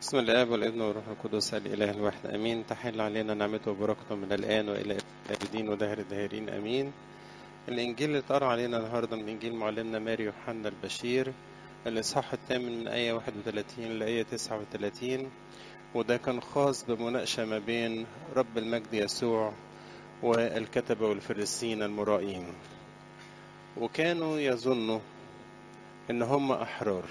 بسم الله والابن والروح القدس الاله الواحد امين تحل علينا نعمته وبركته من الان والى الابدين ودهر الداهرين امين الانجيل اللي اتقرا علينا النهارده من انجيل معلمنا ماري يوحنا البشير الاصحاح الثامن من ايه 31 لايه 39 وده كان خاص بمناقشه ما بين رب المجد يسوع والكتبه والفريسيين المرائين وكانوا يظنوا ان هم احرار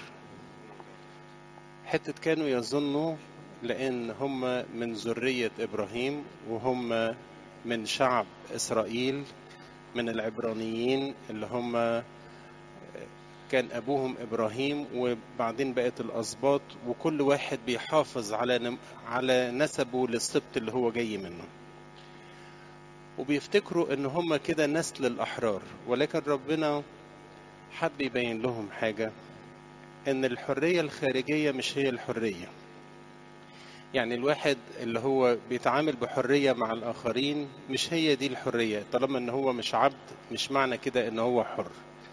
حتة كانوا يظنوا لأن هم من ذرية إبراهيم وهم من شعب إسرائيل من العبرانيين اللي هم كان أبوهم إبراهيم وبعدين بقت الأسباط وكل واحد بيحافظ على على نسبه للسبط اللي هو جاي منه وبيفتكروا إن هم كده نسل الأحرار ولكن ربنا حب يبين لهم حاجة ان الحريه الخارجيه مش هي الحريه يعني الواحد اللي هو بيتعامل بحريه مع الاخرين مش هي دي الحريه طالما ان هو مش عبد مش معنى كده ان هو حر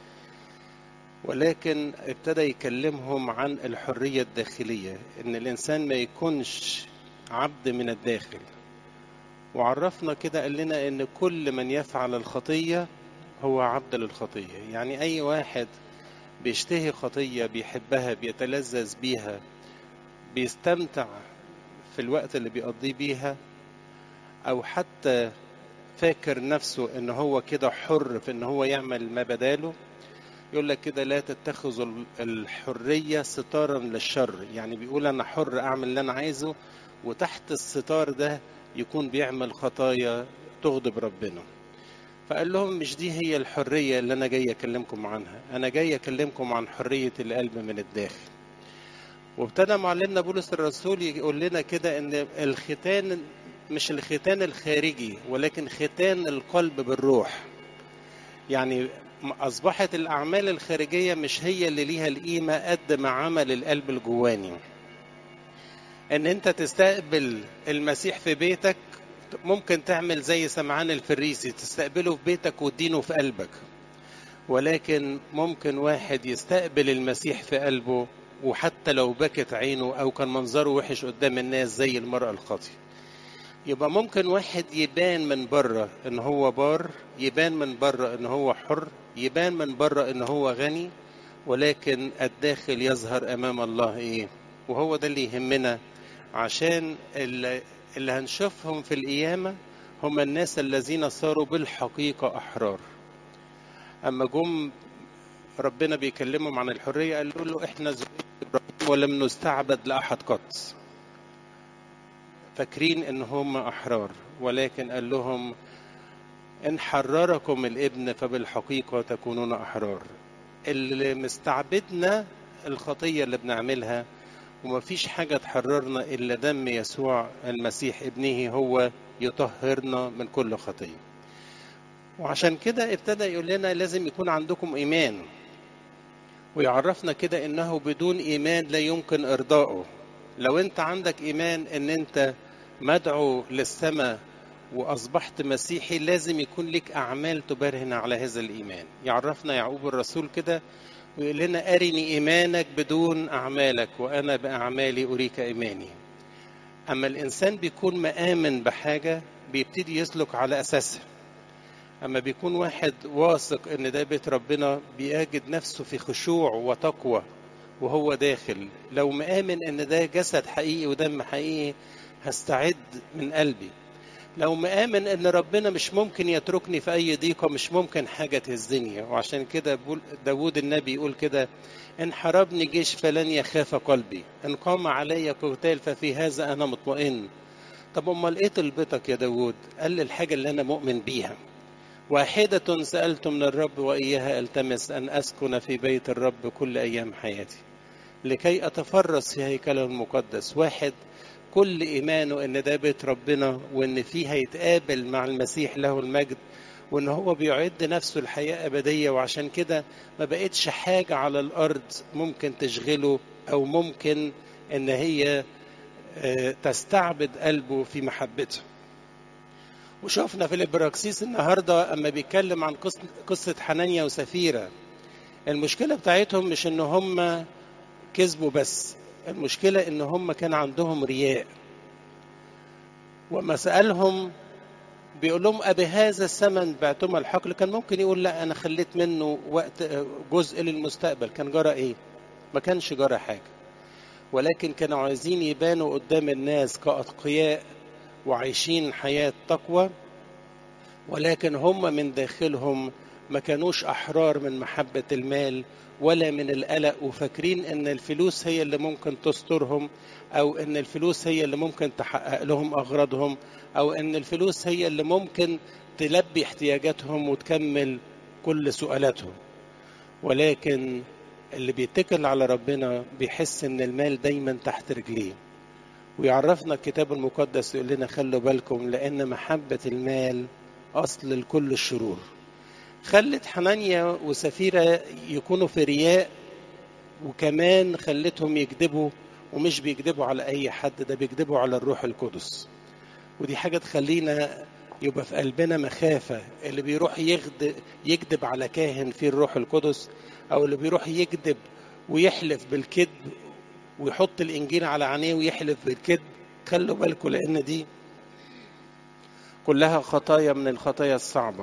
ولكن ابتدى يكلمهم عن الحريه الداخليه ان الانسان ما يكونش عبد من الداخل وعرفنا كده قال لنا ان كل من يفعل الخطيه هو عبد للخطيه يعني اي واحد بيشتهي خطية بيحبها بيتلذذ بيها بيستمتع في الوقت اللي بيقضيه بيها أو حتى فاكر نفسه إن هو كده حر في إن هو يعمل ما بداله يقول لك كده لا تتخذوا الحرية ستارا للشر يعني بيقول أنا حر أعمل اللي أنا عايزه وتحت الستار ده يكون بيعمل خطايا تغضب ربنا فقال لهم مش دي هي الحرية اللي أنا جاي أكلمكم عنها أنا جاي أكلمكم عن حرية القلب من الداخل وابتدى معلمنا بولس الرسول يقول لنا كده ان الختان مش الختان الخارجي ولكن ختان القلب بالروح يعني اصبحت الاعمال الخارجيه مش هي اللي ليها القيمه قد ما عمل القلب الجواني ان انت تستقبل المسيح في بيتك ممكن تعمل زي سمعان الفريسي تستقبله في بيتك وتدينه في قلبك ولكن ممكن واحد يستقبل المسيح في قلبه وحتى لو بكت عينه او كان منظره وحش قدام الناس زي المرأة الخاطئة يبقى ممكن واحد يبان من بره ان هو بار يبان من بره ان هو حر يبان من بره ان هو غني ولكن الداخل يظهر امام الله ايه وهو ده اللي يهمنا عشان اللي اللي هنشوفهم في القيامة هم الناس الذين صاروا بالحقيقة أحرار أما جم ربنا بيكلمهم عن الحرية قالوا له إحنا إبراهيم ولم نستعبد لأحد قط فاكرين إن هم أحرار ولكن قال لهم إن حرركم الابن فبالحقيقة تكونون أحرار اللي مستعبدنا الخطية اللي بنعملها وما فيش حاجة تحررنا إلا دم يسوع المسيح ابنه هو يطهرنا من كل خطية وعشان كده ابتدى يقول لنا لازم يكون عندكم إيمان ويعرفنا كده إنه بدون إيمان لا يمكن إرضائه لو أنت عندك إيمان إن أنت مدعو للسماء وأصبحت مسيحي لازم يكون لك أعمال تبرهن على هذا الإيمان يعرفنا يعقوب الرسول كده ويقول لنا أرني إيمانك بدون أعمالك وأنا بأعمالي أريك إيماني أما الإنسان بيكون مآمن بحاجة بيبتدي يسلك على أساسها أما بيكون واحد واثق إن ده بيت ربنا بيجد نفسه في خشوع وتقوى وهو داخل لو مآمن إن ده جسد حقيقي ودم حقيقي هستعد من قلبي لو مآمن ان ربنا مش ممكن يتركني في اي ضيقه مش ممكن حاجه تهزني وعشان كده داود النبي يقول كده ان حاربني جيش فلن يخاف قلبي ان قام علي قتال ففي هذا انا مطمئن طب امال ايه طلبتك يا داود قال لي الحاجه اللي انا مؤمن بيها واحدة سألت من الرب وإياها ألتمس أن أسكن في بيت الرب كل أيام حياتي لكي أتفرس في هيكله المقدس واحد كل ايمانه ان ده بيت ربنا وان فيه هيتقابل مع المسيح له المجد وان هو بيعد نفسه الحياه ابديه وعشان كده ما بقتش حاجه على الارض ممكن تشغله او ممكن ان هي تستعبد قلبه في محبته وشفنا في الابراكسيس النهارده اما بيتكلم عن قصه حنانيا وسفيره المشكله بتاعتهم مش ان هم كذبوا بس المشكلة إن هم كان عندهم رياء وما سألهم بيقول لهم أبي هذا الثمن بعتم الحقل كان ممكن يقول لا أنا خليت منه وقت جزء للمستقبل كان جرى إيه؟ ما كانش جرى حاجة ولكن كانوا عايزين يبانوا قدام الناس كأتقياء وعايشين حياة تقوى ولكن هم من داخلهم ما كانوش أحرار من محبة المال ولا من القلق وفاكرين ان الفلوس هي اللي ممكن تسترهم او ان الفلوس هي اللي ممكن تحقق لهم اغراضهم او ان الفلوس هي اللي ممكن تلبي احتياجاتهم وتكمل كل سؤالاتهم ولكن اللي بيتكل على ربنا بيحس ان المال دايما تحت رجليه ويعرفنا الكتاب المقدس يقول لنا خلوا بالكم لان محبه المال اصل لكل الشرور خلت حنانيا وسفيرة يكونوا في رياء وكمان خلتهم يكذبوا ومش بيكذبوا على أي حد ده بيكذبوا على الروح القدس ودي حاجة تخلينا يبقى في قلبنا مخافة اللي بيروح يغد يكذب على كاهن فيه الروح القدس أو اللي بيروح يكذب ويحلف بالكذب ويحط الإنجيل على عينيه ويحلف بالكذب خلوا بالكم لأن دي كلها خطايا من الخطايا الصعبه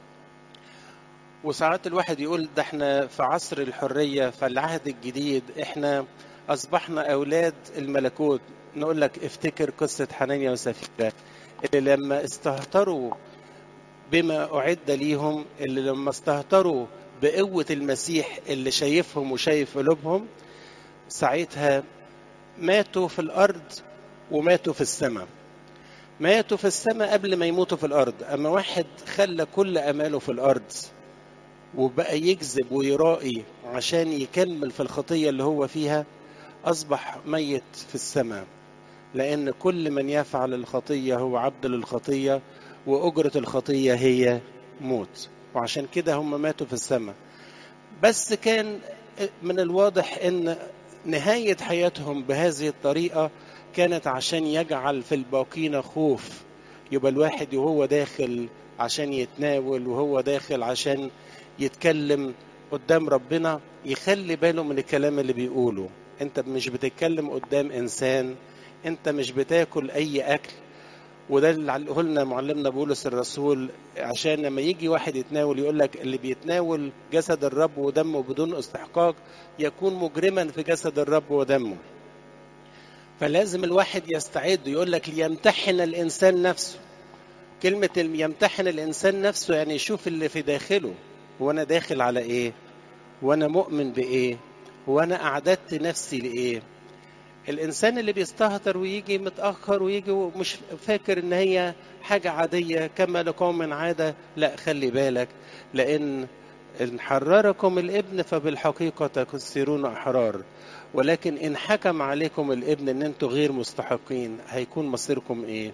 وساعات الواحد يقول ده احنا في عصر الحرية في العهد الجديد احنا أصبحنا أولاد الملكوت نقول لك افتكر قصة حنانيا وسفيرة اللي لما استهتروا بما أعد ليهم اللي لما استهتروا بقوة المسيح اللي شايفهم وشايف قلوبهم ساعتها ماتوا في الأرض وماتوا في السماء ماتوا في السماء قبل ما يموتوا في الأرض أما واحد خلى كل أماله في الأرض وبقى يكذب ويرائي عشان يكمل في الخطية اللي هو فيها أصبح ميت في السماء لأن كل من يفعل الخطية هو عبد للخطية وأجرة الخطية هي موت وعشان كده هم ماتوا في السماء بس كان من الواضح أن نهاية حياتهم بهذه الطريقة كانت عشان يجعل في الباقين خوف يبقى الواحد وهو داخل عشان يتناول وهو داخل عشان يتكلم قدام ربنا يخلي باله من الكلام اللي بيقوله انت مش بتتكلم قدام انسان انت مش بتاكل اي اكل وده اللي علقه لنا معلمنا بولس الرسول عشان لما يجي واحد يتناول يقول لك اللي بيتناول جسد الرب ودمه بدون استحقاق يكون مجرما في جسد الرب ودمه فلازم الواحد يستعد يقول لك ليمتحن الانسان نفسه كلمة يمتحن الإنسان نفسه يعني يشوف اللي في داخله وأنا داخل على إيه وأنا مؤمن بإيه وأنا أعددت نفسي لإيه الإنسان اللي بيستهتر ويجي متأخر ويجي ومش فاكر إن هي حاجة عادية كما لقوم عادة لا خلي بالك لأن إن حرركم الابن فبالحقيقة تصيرون أحرار ولكن إن حكم عليكم الابن إن أنتم غير مستحقين هيكون مصيركم إيه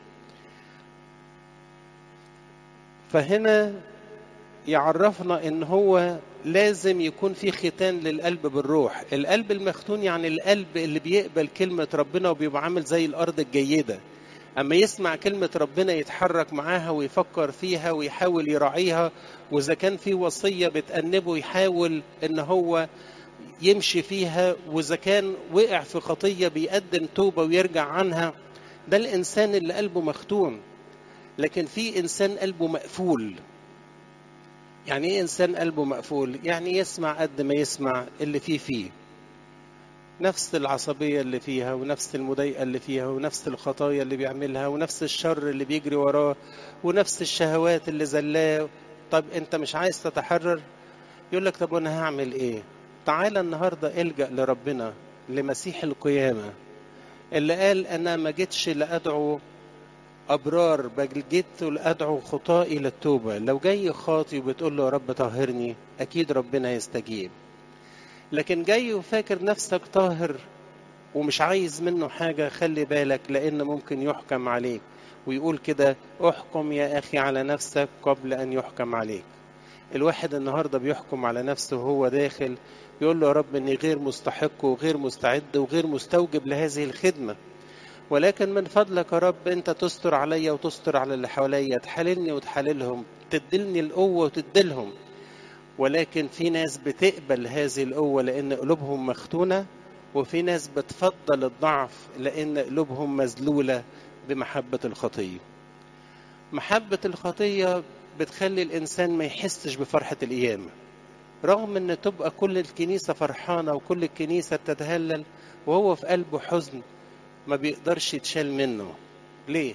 فهنا يعرفنا ان هو لازم يكون في ختان للقلب بالروح القلب المختون يعني القلب اللي بيقبل كلمة ربنا وبيبقى عامل زي الأرض الجيدة أما يسمع كلمة ربنا يتحرك معاها ويفكر فيها ويحاول يراعيها وإذا كان في وصية بتأنبه يحاول إن هو يمشي فيها وإذا كان وقع في خطية بيقدم توبة ويرجع عنها ده الإنسان اللي قلبه مختون لكن في انسان قلبه مقفول يعني ايه انسان قلبه مقفول يعني يسمع قد ما يسمع اللي فيه فيه نفس العصبيه اللي فيها ونفس المضايقه اللي فيها ونفس الخطايا اللي بيعملها ونفس الشر اللي بيجري وراه ونفس الشهوات اللي زلاه طب انت مش عايز تتحرر يقول لك طب وانا هعمل ايه تعالى النهارده الجا لربنا لمسيح القيامه اللي قال انا ما جيتش لادعو أبرار بل جيت لأدعو خطائي للتوبة لو جاي خاطي وبتقول له يا رب طهرني أكيد ربنا يستجيب لكن جاي وفاكر نفسك طاهر ومش عايز منه حاجة خلي بالك لأن ممكن يحكم عليك ويقول كده احكم يا أخي على نفسك قبل أن يحكم عليك الواحد النهاردة بيحكم على نفسه وهو داخل يقول له يا رب إني غير مستحق وغير مستعد وغير مستوجب لهذه الخدمة ولكن من فضلك يا رب انت تستر عليا وتستر على اللي حواليا تحللني وتحللهم تدلني القوة وتدلهم ولكن في ناس بتقبل هذه القوة لأن قلوبهم مختونة وفي ناس بتفضل الضعف لأن قلوبهم مذلولة بمحبة الخطية محبة الخطية بتخلي الإنسان ما يحسش بفرحة القيامة رغم ان تبقى كل الكنيسة فرحانة وكل الكنيسة بتتهلل وهو في قلبه حزن ما بيقدرش يتشال منه ليه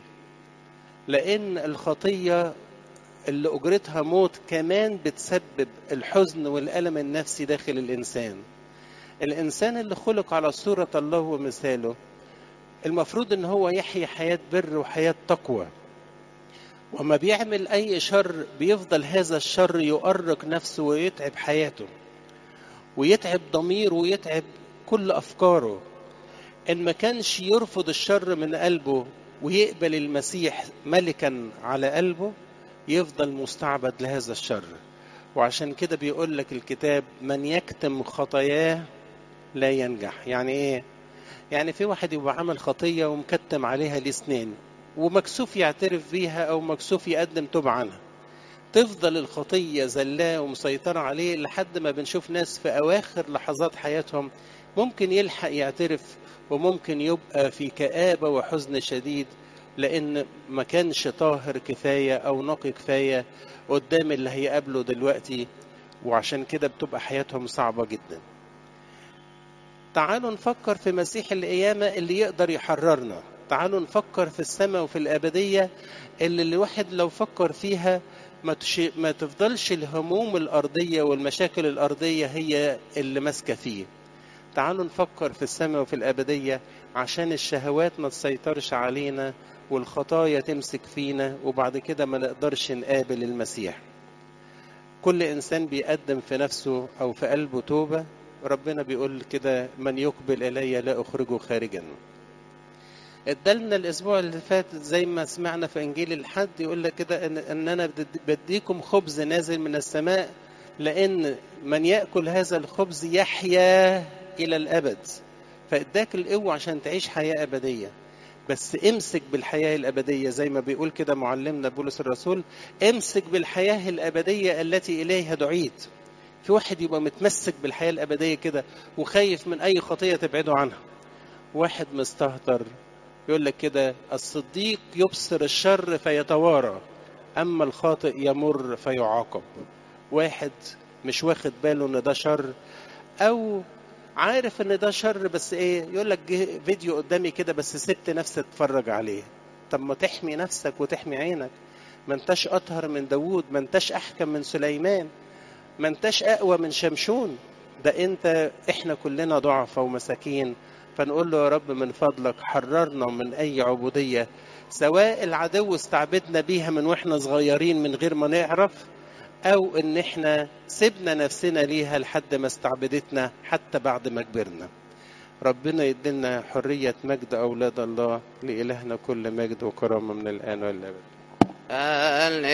لان الخطية اللي اجرتها موت كمان بتسبب الحزن والالم النفسي داخل الانسان الانسان اللي خلق على صورة الله ومثاله المفروض ان هو يحيي حياة بر وحياة تقوى وما بيعمل أي شر بيفضل هذا الشر يؤرق نفسه ويتعب حياته ويتعب ضميره ويتعب كل أفكاره إن ما كانش يرفض الشر من قلبه ويقبل المسيح ملكا على قلبه يفضل مستعبد لهذا الشر وعشان كده بيقول لك الكتاب من يكتم خطاياه لا ينجح يعني ايه يعني في واحد يبقى عمل خطيه ومكتم عليها الاسنان ومكسوف يعترف بيها او مكسوف يقدم توبه عنها تفضل الخطيه زلاه ومسيطره عليه لحد ما بنشوف ناس في اواخر لحظات حياتهم ممكن يلحق يعترف وممكن يبقى في كآبة وحزن شديد لأن ما كانش طاهر كفاية أو نقي كفاية قدام اللي هيقابله دلوقتي وعشان كده بتبقى حياتهم صعبة جدا تعالوا نفكر في مسيح القيامة اللي يقدر يحررنا تعالوا نفكر في السماء وفي الأبدية اللي الواحد لو فكر فيها ما, تش... ما تفضلش الهموم الأرضية والمشاكل الأرضية هي اللي ماسكة فيه تعالوا نفكر في السماء وفي الأبدية عشان الشهوات ما تسيطرش علينا والخطايا تمسك فينا وبعد كده ما نقدرش نقابل المسيح كل إنسان بيقدم في نفسه أو في قلبه توبة ربنا بيقول كده من يقبل إلي لا أخرجه خارجا ادالنا الاسبوع اللي فات زي ما سمعنا في انجيل الحد يقول لك كده ان, ان انا بديكم خبز نازل من السماء لان من ياكل هذا الخبز يحيا الى الابد فاداك القوه عشان تعيش حياه ابديه بس امسك بالحياه الابديه زي ما بيقول كده معلمنا بولس الرسول امسك بالحياه الابديه التي اليها دعيت في واحد يبقى متمسك بالحياه الابديه كده وخايف من اي خطيه تبعده عنها واحد مستهتر يقول لك كده الصديق يبصر الشر فيتوارى اما الخاطئ يمر فيعاقب واحد مش واخد باله ان ده شر او عارف ان ده شر بس ايه يقول لك جه فيديو قدامي كده بس سبت نفسي اتفرج عليه طب ما تحمي نفسك وتحمي عينك ما انتش اطهر من داوود ما انتش احكم من سليمان ما انتش اقوى من شمشون ده انت احنا كلنا ضعفة ومساكين فنقول له يا رب من فضلك حررنا من اي عبودية سواء العدو استعبدنا بيها من واحنا صغيرين من غير ما نعرف او ان احنا سيبنا نفسنا ليها لحد ما استعبدتنا حتى بعد ما كبرنا ربنا يدينا حرية مجد أولاد الله لإلهنا كل مجد وكرامة من الآن والأبد